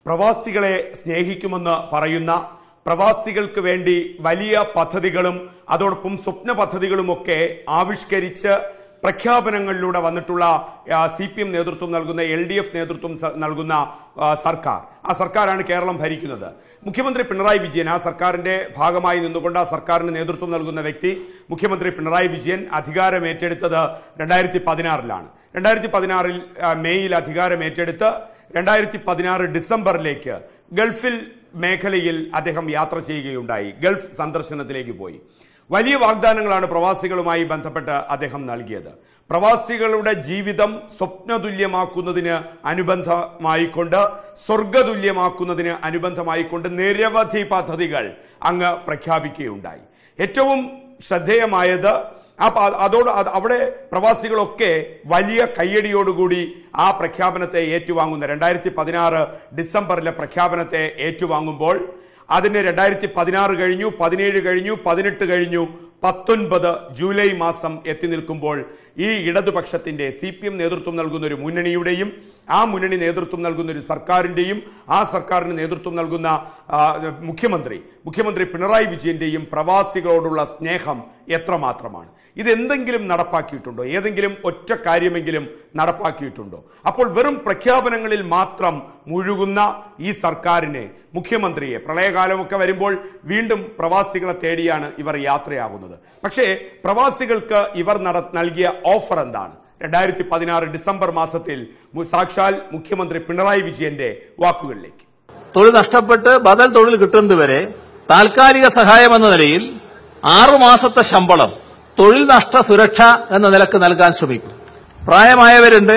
പ്രവാസികളെ സ്നേഹിക്കുമെന്ന് പറയുന്ന പ്രവാസികൾക്ക് വേണ്ടി വലിയ പദ്ധതികളും അതോടൊപ്പം സ്വപ്ന പദ്ധതികളുമൊക്കെ ആവിഷ്കരിച്ച് പ്രഖ്യാപനങ്ങളിലൂടെ വന്നിട്ടുള്ള സി പി എം നേതൃത്വം നൽകുന്ന എൽ ഡി എഫ് നേതൃത്വം സ- നൽകുന്ന ആ, സർക്കാർ ആ സർക്കാരാണ് കേരളം ഭരിക്കുന്നത് മുഖ്യമന്ത്രി പിണറായി വിജയൻ ആ സർക്കാരിന്റെ ഭാഗമായി നിന്നുകൊണ്ട് ആ സർക്കാരിന് നേതൃത്വം നൽകുന്ന വ്യക്തി മുഖ്യമന്ത്രി പിണറായി വിജയൻ അധികാരം ഏറ്റെടുത്തത് രണ്ടായിരത്തി പതിനാറിലാണ് രണ്ടായിരത്തി പതിനാറിൽ മെയ്യിൽ അധികാരം ഏറ്റെടുത്ത് രണ്ടായിരത്തി പതിനാറ് ഡിസംബറിലേക്ക് ഗൾഫിൽ മേഖലയിൽ അദ്ദേഹം യാത്ര ചെയ്യുകയുണ്ടായി ഗൾഫ് സന്ദർശനത്തിലേക്ക് പോയി വലിയ വാഗ്ദാനങ്ങളാണ് പ്രവാസികളുമായി ബന്ധപ്പെട്ട് അദ്ദേഹം നൽകിയത് പ്രവാസികളുടെ ജീവിതം സ്വപ്നതുല്യമാക്കുന്നതിന് അനുബന്ധമായിക്കൊണ്ട് സ്വർഗതുല്യമാക്കുന്നതിന് അനുബന്ധമായിക്കൊണ്ട് നിരവധി പദ്ധതികൾ അങ്ങ് പ്രഖ്യാപിക്കുകയുണ്ടായി ഏറ്റവും ശ്രദ്ധേയമായത് ആ പ- അതോട് അത് അവിടെ പ്രവാസികളൊക്കെ വലിയ കയ്യടിയോടുകൂടി ആ പ്രഖ്യാപനത്തെ ഏറ്റുവാങ്ങുന്ന രണ്ടായിരത്തി പതിനാറ് ഡിസംബറിലെ പ്രഖ്യാപനത്തെ ഏറ്റുവാങ്ങുമ്പോൾ അതിന് രണ്ടായിരത്തി പതിനാറ് കഴിഞ്ഞു പതിനേഴ് കഴിഞ്ഞു പതിനെട്ട് കഴിഞ്ഞു പത്തൊൻപത് ജൂലൈ മാസം എത്തി നിൽക്കുമ്പോൾ ഈ ഇടതുപക്ഷത്തിന്റെ സി പി എം നേതൃത്വം നൽകുന്ന ഒരു മുന്നണിയുടെയും ആ മുന്നണി നേതൃത്വം നൽകുന്ന ഒരു സർക്കാരിന്റെയും ആ സർക്കാരിന് നേതൃത്വം നൽകുന്ന ആ, മുഖ്യമന്ത്രി മുഖ്യമന്ത്രി പിണറായി വിജയന്റെയും പ്രവാസികളോടുള്ള സ്നേഹം എത്രമാത്രമാണ് ഇത് എന്തെങ്കിലും നടപ്പാക്കിയിട്ടുണ്ടോ ഏതെങ്കിലും ഒറ്റ കാര്യമെങ്കിലും നടപ്പാക്കിയിട്ടുണ്ടോ അപ്പോൾ വെറും പ്രഖ്യാപനങ്ങളിൽ മാത്രം മുഴുകുന്ന ഈ സർക്കാരിനെ മുഖ്യമന്ത്രിയെ പ്രളയകാലമൊക്കെ വരുമ്പോൾ വീണ്ടും പ്രവാസികളെ തേടിയാണ് ഇവർ യാത്രയാകുന്നത് പക്ഷേ പ്രവാസികൾക്ക് ഇവർ നട നൽകിയ ഓഫർ എന്താണ് രണ്ടായിരത്തി പതിനാറ് ഡിസംബർ മാസത്തിൽ മു- സാക്ഷാൽ മുഖ്യമന്ത്രി പിണറായി വിജയന്റെ വാക്കുകളിലേക്ക് തൊഴിൽ നഷ്ടപ്പെട്ട് ബദൽ തൊഴിൽ കിട്ടുന്നതുവരെ താൽക്കാലിക സഹായം എന്ന നിലയിൽ ആറു മാസത്തെ ശമ്പളം തൊഴിൽ നഷ്ട സുരക്ഷ എന്ന നിലക്ക് നൽകാൻ ശ്രമിക്കും പ്രായമായവരുണ്ട്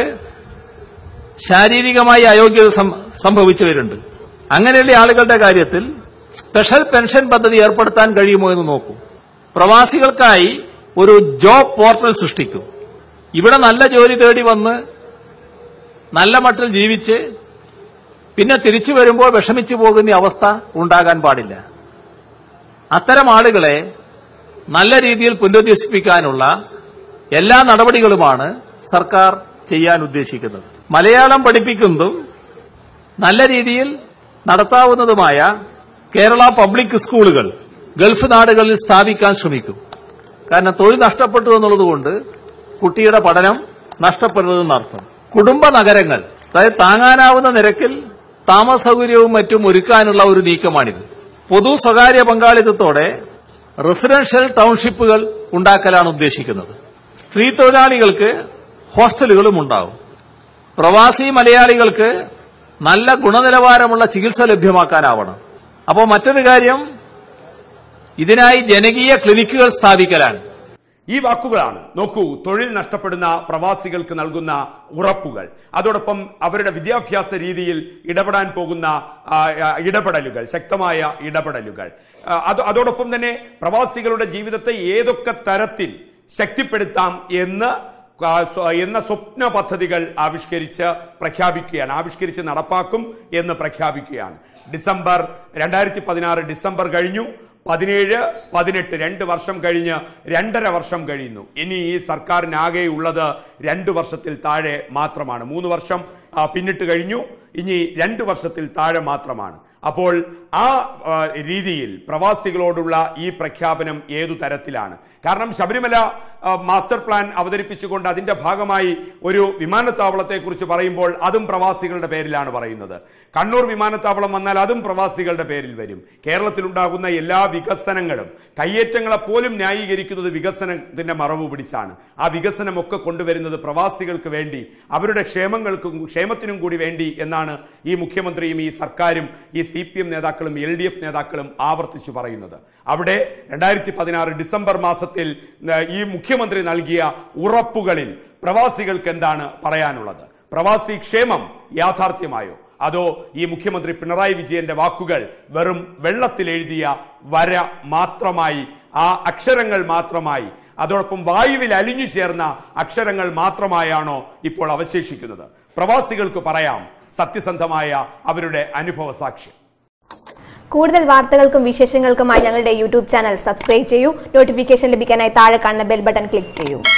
ശാരീരികമായി അയോഗ്യത സം- സംഭവിച്ചവരുണ്ട് അങ്ങനെയുള്ള ആളുകളുടെ കാര്യത്തിൽ സ്പെഷ്യൽ പെൻഷൻ പദ്ധതി ഏർപ്പെടുത്താൻ കഴിയുമോ എന്ന് നോക്കൂ പ്രവാസികൾക്കായി ഒരു ജോബ് പോർട്ടൽ സൃഷ്ടിക്കും ഇവിടെ നല്ല ജോലി തേടി വന്ന് നല്ല മട്ടിൽ ജീവിച്ച് പിന്നെ തിരിച്ചു വരുമ്പോൾ വിഷമിച്ചു പോകുന്ന അവസ്ഥ ഉണ്ടാകാൻ പാടില്ല അത്തരം ആളുകളെ നല്ല രീതിയിൽ പുനരധിവസിപ്പിക്കാനുള്ള എല്ലാ നടപടികളുമാണ് സർക്കാർ ചെയ്യാൻ ഉദ്ദേശിക്കുന്നത് മലയാളം പഠിപ്പിക്കുന്നതും നല്ല രീതിയിൽ നടത്താവുന്നതുമായ കേരള പബ്ലിക് സ്കൂളുകൾ ഗൾഫ് നാടുകളിൽ സ്ഥാപിക്കാൻ ശ്രമിക്കും കാരണം തൊഴിൽ നഷ്ടപ്പെട്ടു എന്നുള്ളതുകൊണ്ട് കുട്ടിയുടെ പഠനം നഷ്ടപ്പെടുന്നതെന്നർത്ഥം കുടുംബ നഗരങ്ങൾ അതായത് താങ്ങാനാവുന്ന നിരക്കിൽ താമസ സൗകര്യവും മറ്റും ഒരുക്കാനുള്ള ഒരു നീക്കമാണിത് പൊതു സ്വകാര്യ പങ്കാളിത്തത്തോടെ റെസിഡൻഷ്യൽ ടൗൺഷിപ്പുകൾ ഉണ്ടാക്കലാണ് ഉദ്ദേശിക്കുന്നത് സ്ത്രീ തൊഴിലാളികൾക്ക് ഹോസ്റ്റലുകളും ഉണ്ടാവും പ്രവാസി മലയാളികൾക്ക് നല്ല ഗുണനിലവാരമുള്ള ചികിത്സ ലഭ്യമാക്കാനാവണം അപ്പോൾ മറ്റൊരു കാര്യം ഇതിനായി ജനകീയ ക്ലിനിക്കുകൾ സ്ഥാപിക്കലാണ് ഈ വാക്കുകളാണ് നോക്കൂ തൊഴിൽ നഷ്ടപ്പെടുന്ന പ്രവാസികൾക്ക് നൽകുന്ന ഉറപ്പുകൾ അതോടൊപ്പം അവരുടെ വിദ്യാഭ്യാസ രീതിയിൽ ഇടപെടാൻ പോകുന്ന ആ, ആ, ഇടപെടലുകൾ ശക്തമായ ഇടപെടലുകൾ ആ, അത് അതോടൊപ്പം തന്നെ പ്രവാസികളുടെ ജീവിതത്തെ ഏതൊക്കെ തരത്തിൽ ശക്തിപ്പെടുത്താം എന്ന് ആ, സ്വ- എന്ന സ്വപ്ന പദ്ധതികൾ ആവിഷ്കരിച്ച് പ്രഖ്യാപിക്കുകയാണ് ആവിഷ്കരിച്ച് നടപ്പാക്കും എന്ന് പ്രഖ്യാപിക്കുകയാണ് ഡിസംബർ രണ്ടായിരത്തി പതിനാറ് ഡിസംബർ കഴിഞ്ഞു പതിനേഴ് പതിനെട്ട് രണ്ട് വർഷം കഴിഞ്ഞ് രണ്ടര വർഷം കഴിയുന്നു ഇനി ഈ സർക്കാരിനാകെ ഉള്ളത് രണ്ട് വർഷത്തിൽ താഴെ മാത്രമാണ് മൂന്ന് വർഷം ആ, പിന്നിട്ട് കഴിഞ്ഞു ഇനി രണ്ട് വർഷത്തിൽ താഴെ മാത്രമാണ് അപ്പോൾ ആ ആ, രീതിയിൽ പ്രവാസികളോടുള്ള ഈ പ്രഖ്യാപനം ഏതു തരത്തിലാണ് കാരണം ശബരിമല ആ, മാസ്റ്റർ പ്ലാൻ അവതരിപ്പിച്ചുകൊണ്ട് അതിന്റെ ഭാഗമായി ഒരു വിമാനത്താവളത്തെ കുറിച്ച് പറയുമ്പോൾ അതും പ്രവാസികളുടെ പേരിലാണ് പറയുന്നത് കണ്ണൂർ വിമാനത്താവളം വന്നാൽ അതും പ്രവാസികളുടെ പേരിൽ വരും കേരളത്തിലുണ്ടാകുന്ന എല്ലാ വികസനങ്ങളും കയ്യേറ്റങ്ങളെ പോലും ന്യായീകരിക്കുന്നത് വികസനത്തിന്റെ മറവ് പിടിച്ചാണ് ആ വികസനമൊക്കെ കൊണ്ടുവരുന്നത് പ്രവാസികൾക്ക് വേണ്ടി അവരുടെ ക്ഷേമങ്ങൾക്കും ക്ഷേമത്തിനും കൂടി വേണ്ടി എന്നാണ് ഈ മുഖ്യമന്ത്രിയും ഈ സർക്കാരും ഈ സി പി എം നേതാക്കളും എൽ ഡി എഫ് നേതാക്കളും ആവർത്തിച്ചു പറയുന്നത് അവിടെ രണ്ടായിരത്തി പതിനാറ് ഡിസംബർ മാസത്തിൽ ഏഹ്, ഈ മുഖ്യമന്ത്രി നൽകിയ ഉറപ്പുകളിൽ പ്രവാസികൾക്ക് എന്താണ് പറയാനുള്ളത് പ്രവാസി ക്ഷേമം യാഥാർത്ഥ്യമായോ അതോ ഈ മുഖ്യമന്ത്രി പിണറായി വിജയന്റെ വാക്കുകൾ വെറും വെള്ളത്തിൽ എഴുതിയ വര മാത്രമായി ആ അക്ഷരങ്ങൾ മാത്രമായി അതോടൊപ്പം വായുവിൽ അലിഞ്ഞു ചേർന്ന അക്ഷരങ്ങൾ മാത്രമായാണോ ഇപ്പോൾ അവശേഷിക്കുന്നത് പ്രവാസികൾക്ക് പറയാം സത്യസന്ധമായ അവരുടെ അനുഭവ സാക്ഷ്യം കൂടുതൽ വാർത്തകൾക്കും വിശേഷങ്ങൾക്കുമായി ഞങ്ങളുടെ യൂട്യൂബ് ചാനൽ സബ്സ്ക്രൈബ് ചെയ്യൂ നോട്ടിഫിക്കേഷൻ ലഭിക്കാനായി താഴെ കാണുന്ന ബെൽ ബട്ടൺ ക്ലിക്ക് ചെയ്യൂ